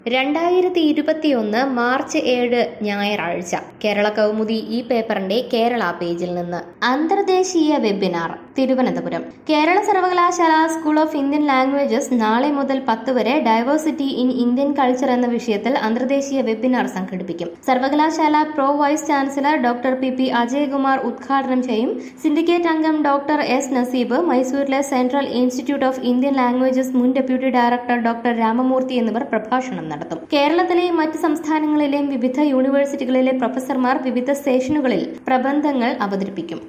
രണ്ടായിരത്തി ഇരുപത്തിയൊന്ന് മാർച്ച് ഏഴ് ഞായറാഴ്ച കേരള കൗമുദി ഈ പേപ്പറിന്റെ കേരള പേജിൽ നിന്ന് അന്തർദേശീയ വെബിനാർ തിരുവനന്തപുരം കേരള സർവകലാശാല സ്കൂൾ ഓഫ് ഇന്ത്യൻ ലാംഗ്വേജസ് നാളെ മുതൽ പത്ത് വരെ ഡൈവേഴ്സിറ്റി ഇൻ ഇന്ത്യൻ കൾച്ചർ എന്ന വിഷയത്തിൽ അന്തർദേശീയ വെബിനാർ സംഘടിപ്പിക്കും സർവകലാശാല pro vice chancellor doctor P P Ajayakumar ഉദ്ഘാടനം ചെയ്യും സിൻഡിക്കേറ്റ് അംഗം ഡോക്ടർ എസ് നസീബ് മൈസൂരിലെ central institute of Indian languages മുൻ ഡെപ്യൂട്ടി ഡയറക്ടർ ഡോക്ടർ രാമമൂർത്തി എന്നിവർ പ്രഭാഷണം നടത്തും കേരളത്തിലെയും മറ്റ് സംസ്ഥാനങ്ങളിലെയും വിവിധ യൂണിവേഴ്സിറ്റികളിലെ പ്രൊഫസർമാർ വിവിധ സെഷനുകളിൽ പ്രബന്ധങ്ങൾ അവതരിപ്പിക്കും